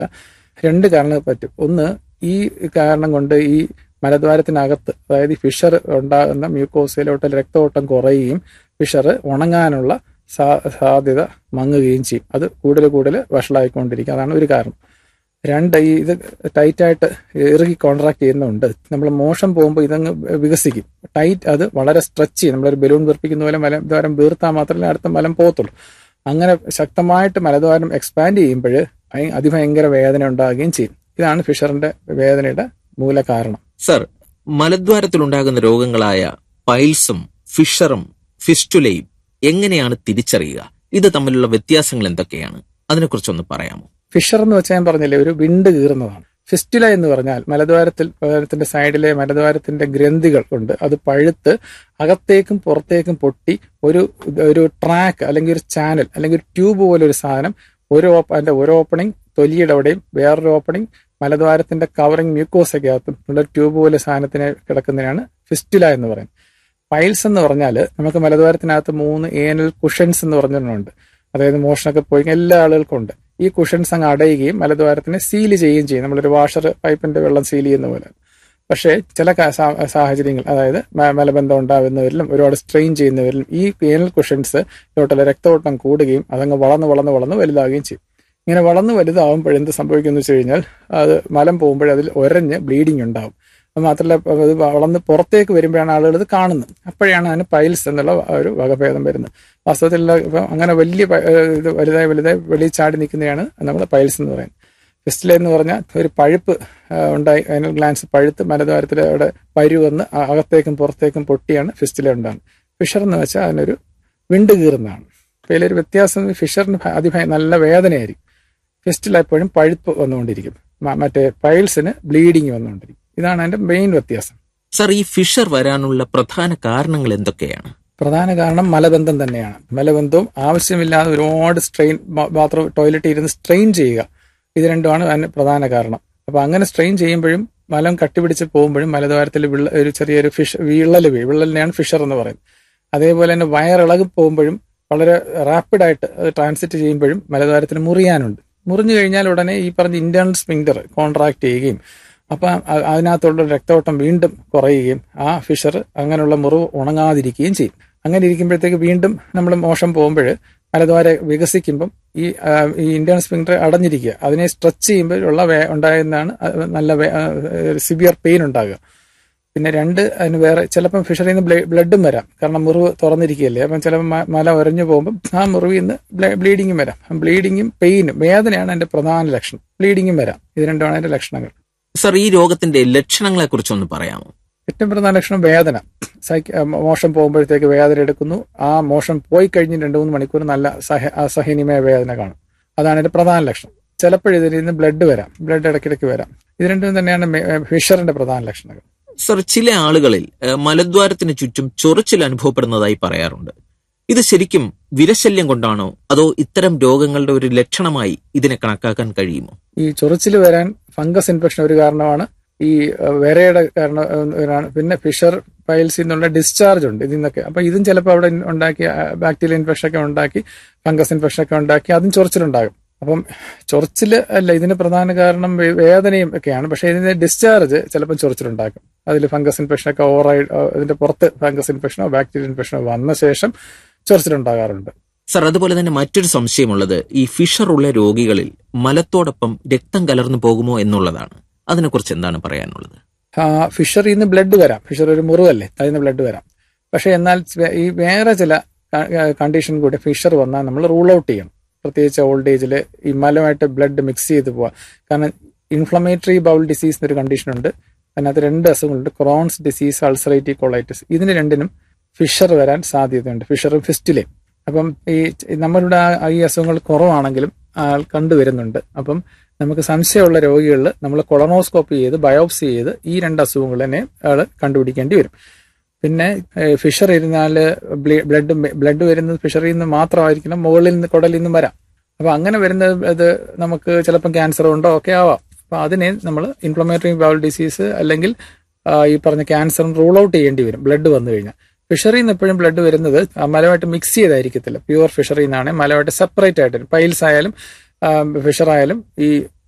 രണ്ട് കാരണങ്ങൾ പറ്റും ഒന്ന് ഈ കാരണം കൊണ്ട് ഈ മലദ്വാരത്തിനകത്ത് അതായത് ഈ ഫിഷർ ഉണ്ടാകുന്ന മ്യൂക്കോസയിലോട്ട് രക്തഓട്ടം കുറയുകയും ഫിഷർ ഉണങ്ങാനുള്ള സാ- സാധ്യത മങ്ങുകയും ചെയ്യും അത് കൂടുതൽ കൂടുതൽ വഷളായിക്കൊണ്ടിരിക്കും അതാണ് ഒരു കാരണം രണ്ട് ഈ ഇത് ടൈറ്റായിട്ട് ഇറുകി കോൺട്രാക്ട് ചെയ്യുന്നുണ്ട് നമ്മൾ മോശം പോകുമ്പോൾ ഇതങ്ങ് വികസിക്കും ടൈറ്റ് അത് വളരെ സ്ട്രെച്ച് ചെയ്യും നമ്മളൊരു ബലൂൺ വീർപ്പിക്കുന്ന പോലെ മലദ്വാരം വീർത്താൽ മാത്രമേ അടുത്ത മലം പോകത്തുള്ളൂ അങ്ങനെ ശക്തമായിട്ട് മലദ്വാരം എക്സ്പാൻഡ് ചെയ്യുമ്പോൾ അതിഭയങ്കര വേദന ഉണ്ടാകുകയും ചെയ്യും ഇതാണ് ഫിഷറിന്റെ വേദനയുടെ മൂല കാരണം സർ മലദ്വാരത്തിലുണ്ടാകുന്ന രോഗങ്ങളായ പൈൽസും ഫിഷറും ഫിസ്റ്റുലയും എങ്ങനെയാണ് തിരിച്ചറിയുക ഇത് തമ്മിലുള്ള വ്യത്യാസങ്ങൾ എന്തൊക്കെയാണ് അതിനെക്കുറിച്ചൊന്ന് പറയാമോ ഫിഷർ എന്ന് വെച്ചാൽ ഞാൻ പറഞ്ഞില്ലേ ഒരു വിണ്ട് കീറുന്നതാണ് ഫിസ്റ്റുല എന്ന് പറഞ്ഞാൽ മലദ്വാരത്തിൽ മലദ്വാരത്തിന്റെ സൈഡിലെ മലദ്വാരത്തിന്റെ ഗ്രന്ഥികൾ ഉണ്ട് അത് പഴുത്ത് അകത്തേക്കും പുറത്തേക്കും പൊട്ടി ഒരു ഒരു ട്രാക്ക് അല്ലെങ്കിൽ ഒരു ചാനൽ അല്ലെങ്കിൽ ഒരു ട്യൂബ് പോലെ ഒരു സാധനം ഒരു ഓപ്പ അതിന്റെ ഒരു ഓപ്പണിംഗ് തൊലിയുടെ അവിടെയും വേറൊരു ഓപ്പണിംഗ് മലദ്വാരത്തിന്റെ കവറിംഗ് മ്യൂക്കോസയ്ക്കകത്തും ഉള്ള ട്യൂബ് പോലെ സാധനത്തിനെ കിടക്കുന്നതിനാണ് ഫിസ്റ്റുല എന്ന് പറയുന്നത് പൈൽസ് എന്ന് പറഞ്ഞാൽ നമുക്ക് മലദ്വാരത്തിനകത്ത് മൂന്ന് ഏനൽ കുഷൻസ് എന്ന് പറഞ്ഞിട്ടുണ്ട് അതായത് മോഷണമൊക്കെ പോയി എല്ലാ ആളുകൾക്കും ഉണ്ട് ഈ കുഷൻസ് അങ്ങ് അടയുകയും മലദ്വാരത്തിനെ സീൽ ചെയ്യുകയും ചെയ്യും നമ്മളൊരു വാഷർ പൈപ്പിന്റെ വെള്ളം സീൽ ചെയ്യുന്ന പോലെ പക്ഷേ ചില കാ- സാ- സാഹചര്യങ്ങൾ അതായത് മ- മലബന്ധം ഉണ്ടാകുന്നവരിലും ഒരുപാട് സ്ട്രെയിൻ ചെയ്യുന്നവരിലും ഈ ഏനൽ കുഷൻസ് ലോട്ടുള്ള രക്തഓട്ടം കൂടുകയും അതങ്ങ് വളർന്ന് വളർന്ന് വളർന്ന് വലുതാവുകയും ചെയ്യും ഇങ്ങനെ വളർന്ന് വലുതാവുമ്പോൾ എന്ത് സംഭവിക്കുന്നു വെച്ച് കഴിഞ്ഞാൽ അത് മലം പോകുമ്പോൾ അതിൽ ഒരഞ്ഞ് ബ്ലീഡിങ് ഉണ്ടാവും അത് മാത്രമല്ല അത് വളർന്ന് പുറത്തേക്ക് വരുമ്പോഴാണ് ആളുകൾ ഇത് കാണുന്നത് അപ്പോഴാണ് അതിന് പൈൽസ് എന്നുള്ള ഒരു വകഭേദം വരുന്നത് വാസ്തവത്തിൽ ഇപ്പം അങ്ങനെ വലിയ പ- ഏഹ് ഇത് വലുതായി വലുതായി വെളിയിൽ ചാടി നിൽക്കുന്നതാണ് നമ്മൾ പൈൽസ് എന്ന് പറയുന്നത് ഫിസ്റ്റില എന്ന് പറഞ്ഞാൽ ഒരു പഴുപ്പ് ആ, ഉണ്ടായി അതിനൽ ഗ്ലാൻസ് പഴുത്ത് മലദ്വാരത്തിൽ അവിടെ പരു വന്ന് അ- അകത്തേക്കും പുറത്തേക്കും പൊട്ടിയാണ് ഫിസ്റ്റില ഉണ്ടാകുന്നത് ഫിഷർ എന്ന് വെച്ചാൽ അതിനൊരു വിണ്ട് കീറുന്നതാണ് അപ്പോൾ ഇതിലൊരു വ്യത്യാസം ഫിഷറിന് ഭ- അതിഭയ നല്ല വേദനയായിരിക്കും ഫിസ്റ്റില എപ്പോഴും പഴുപ്പ് വന്നുകൊണ്ടിരിക്കും മ- മറ്റേ പൈൽസിന് ബ്ലീഡിങ് വന്നുകൊണ്ടിരിക്കും ഇതാണ് അതിന്റെ മെയിൻ വ്യത്യാസം സർ ഈ ഫിഷർ വരാനുള്ള പ്രധാന കാരണങ്ങൾ എന്തൊക്കെയാണ് പ്രധാന കാരണം മലബന്ധം തന്നെയാണ് മലബന്ധവും ആവശ്യമില്ലാതെ ഒരുപാട് സ്ട്രെയിൻ ബാത്റൂം ടോയ്ലറ്റിൽ ഇരുന്ന് സ്ട്രെയിൻ ചെയ്യുക ഇത് രണ്ടുമാണ് അതിന് പ്രധാന കാരണം അപ്പൊ അങ്ങനെ സ്ട്രെയിൻ ചെയ്യുമ്പോഴും മലം കട്ടിപിടിച്ച് പോകുമ്പോഴും മലദ്വാരത്തിൽ വിള്ള ഒരു ചെറിയൊരു ഫിഷ് വിള്ളൽ വീഴും വിള്ളലിനെയാണ് ഫിഷർ എന്ന് പറയുന്നത് അതേപോലെ തന്നെ വയറിളകി പോകുമ്പോഴും വളരെ റാപ്പിഡായിട്ട് അത് ട്രാൻസിറ്റ് ചെയ്യുമ്പോഴും മലദ്വാരത്തിന് മുറിയാനുണ്ട് മുറിഞ്ഞു കഴിഞ്ഞാൽ ഉടനെ ഈ പറഞ്ഞ ഇന്റേണൽ സ്പിങ്ഡർ കോൺട്രാക്ട് ചെയ്യുകയും അപ്പൊ അ- അതിനകത്തുള്ള രക്തോട്ടം വീണ്ടും കുറയുകയും ആ ഫിഷർ അങ്ങനെയുള്ള മുറിവ് ഉണങ്ങാതിരിക്കുകയും ചെയ്യും അങ്ങനെ ഇരിക്കുമ്പോഴത്തേക്ക് വീണ്ടും നമ്മൾ മോശം പോകുമ്പോൾ മലദ്വാര വികസിക്കുമ്പം ഈ ആ, ഈ ഇന്റേണൽ സ്പിങ്ഡർ അടഞ്ഞിരിക്കുക അതിനെ സ്ട്രെച്ച് ചെയ്യുമ്പോൾ ഉള്ള വേ ഉണ്ടാകുന്നതാണ് അത് നല്ല സിവിയർ പെയിൻ ഉണ്ടാകുക പിന്നെ രണ്ട് അതിന് വേറെ ചിലപ്പം ഫിഷറിൽ നിന്ന് ബ്ലഡും വരാം കാരണം മുറിവ് തുറന്നിരിക്കുകയല്ലേ അപ്പം ചിലപ്പോൾ മ- മല ഉരഞ്ഞു പോകുമ്പം ആ മുറിവിൽ നിന്ന് ബ്ലീഡിങ്ങും വരാം ബ്ലീഡിങ്ങും പെയിനും വേദനയാണ് അതിന്റെ പ്രധാന ലക്ഷണം ബ്ലീഡിങ്ങും വരാം ഇത് രണ്ടുമാണ് അതിന്റെ ലക്ഷണങ്ങൾ സർ ഈ രോഗത്തിന്റെ ലക്ഷണങ്ങളെ കുറിച്ചൊന്ന് പറയാമോ ഏറ്റവും പ്രധാന ലക്ഷണം വേദന സൈക്ക് മോശം പോകുമ്പോഴത്തേക്ക് വേദന എടുക്കുന്നു ആ മോശം പോയി കഴിഞ്ഞ് രണ്ട് മൂന്ന് മണിക്കൂർ നല്ല സഹ അസഹനീയമായ വേദന കാണും അതാണ് ഇതിന്റെ പ്രധാന ലക്ഷണം ചിലപ്പോൾ ഇതിൽ നിന്ന് ബ്ലഡ് വരാം ബ്ലഡ് ഇടയ്ക്കിടയ്ക്ക് വരാം ഇത് രണ്ടും തന്നെയാണ് മെ- ഫിഷറിന്റെ പ്രധാന ലക്ഷണങ്ങൾ സർ ചില ആളുകളിൽ ഏഹ്, മലദ്വാരത്തിന് ചുറ്റും ചൊറിച്ചിൽ അനുഭവപ്പെടുന്നതായി പറയാറുണ്ട് ഇത് ശരിക്കും വിരശല്യം കൊണ്ടാണോ അതോ ഇത്തരം രോഗങ്ങളുടെ ഒരു ലക്ഷണമായി ഇതിനെ കണക്കാക്കാൻ കഴിയുമോ ഈ ചൊറിച്ചിൽ വരാൻ ഫംഗസ് ഇൻഫെക്ഷൻ ഒരു കാരണമാണ് ഈ അഹ്, വിരയുടെ കാരണം അഹ്, ഒരാണ് പിന്നെ ഫിഷർ പൈൽസിൽ നിന്നുള്ള ഡിസ്ചാർജ് ഉണ്ട് ഇതിൽ നിന്നൊക്കെ അപ്പൊ ഇതും ചിലപ്പോൾ അവിടെ ഉണ്ടാക്കി ബാക്ടീരിയൽ ഇൻഫെക്ഷൻ ഒക്കെ ഉണ്ടാക്കി ഫംഗസ് ഇൻഫെക്ഷൻ ഒക്കെ ഉണ്ടാക്കി അതും ചൊറിച്ചിലുണ്ടാകും അപ്പം ചൊറിച്ചിൽ അല്ല ഇതിന് പ്രധാന കാരണം വേ- വേദനയും ഒക്കെയാണ് പക്ഷെ ഇതിന്റെ ഡിസ്ചാർജ് ചിലപ്പം ചൊറിച്ചിലുണ്ടാക്കും അതിൽ ഫംഗസ് ഇൻഫെക്ഷൻ ഒക്കെ ഓവറായി ഇതിന്റെ പുറത്ത് ഫംഗസ് ഇൻഫെക്ഷനോ ബാക്ടീരിയൽ ഇൻഫെക്ഷനോ വന്ന ശേഷം ചൊറിച്ചിലുണ്ടാകാറുണ്ട് സർ അതുപോലെ തന്നെ മറ്റൊരു സംശയമുള്ളത് ഈ ഫിഷർ ഉള്ള രോഗികളിൽ മലത്തോടൊപ്പം രക്തം കലർന്നു പോകുമോ എന്നുള്ളതാണ് അതിനെക്കുറിച്ച് എന്താണ് പറയാനുള്ളത് ആ, ഫിഷറിൽ നിന്ന് ബ്ലഡ് വരാം ഫിഷർ ഒരു മുറിവല്ലേ അതിൽ നിന്ന് ബ്ലഡ് വരാം പക്ഷെ എന്നാൽ വേ- ഈ വേറെ ചില കണ്ടീഷൻ കൂടി ഫിഷർ വന്നാൽ നമ്മൾ റൂൾ ഔട്ട് ചെയ്യണം പ്രത്യേകിച്ച് ഓൾഡ് ഏജിൽ ഈ മലമായിട്ട് ബ്ലഡ് മിക്സ് ചെയ്ത് പോവാം കാരണം ഇൻഫ്ലമേറ്ററി ബൗൾ ഡിസീസ് എന്നൊരു കണ്ടീഷൻ ഉണ്ട് അതിനകത്ത് രണ്ട് അസുഖങ്ങളുണ്ട് ക്രോൺസ് ഡിസീസ് അൾസറേറ്റീവ് കൊളൈറ്റിസ് ഇതിന് രണ്ടിനും ഫിഷർ വരാൻ സാധ്യതയുണ്ട് ഫിഷറും ഫിസ്റ്റിലെയും അപ്പം ഈ ഈ നമ്മളുടെ ആ- ഈ അസുഖങ്ങൾ കുറവാണെങ്കിലും ആൾ കണ്ടുവരുന്നുണ്ട് അപ്പം നമുക്ക് സംശയമുള്ള രോഗികളിൽ നമ്മൾ കൊളനോസ്കോപ്പി ചെയ്ത് ബയോപ്സി ചെയ്ത് ഈ രണ്ട് അസുഖങ്ങൾ തന്നെ ആൾ കണ്ടുപിടിക്കേണ്ടി വരും പിന്നെ ഏഹ്, ഫിഷർ ഇരുന്നാൽ ബ്ലഡ് ബ്ലഡ് വരുന്നത് ഫിഷറിൽ നിന്ന് മാത്രമായിരിക്കണം മുകളിൽ നിന്ന് കുടലിൽ നിന്നും വരാം അപ്പൊ അങ്ങനെ വരുന്നത് അത് നമുക്ക് ചിലപ്പം ക്യാൻസർ ഉണ്ടോ ഒക്കെ ആവാം അപ്പൊ അതിനെ നമ്മൾ ഇൻഫ്ലമേറ്ററി ബൗൾ ഡിസീസ് അല്ലെങ്കിൽ ആ, ഈ പറഞ്ഞ ക്യാൻസർ റൂൾ ഔട്ട് ചെയ്യേണ്ടി വരും ബ്ലഡ് വന്നു കഴിഞ്ഞാൽ ഫിഷറിൽ നിന്ന് എപ്പോഴും ബ്ലഡ് വരുന്നത് ആ മലമായിട്ട് മിക്സ് ചെയ്തായിരിക്കത്തില്ല പ്യുവർ ഫിഷറിൽ നിന്നാണ് മലമായിട്ട് സെപ്പറേറ്റ് ആയിട്ട് പൈൽസ് ആയാലും ഫിഷർ ആയാലും ഈ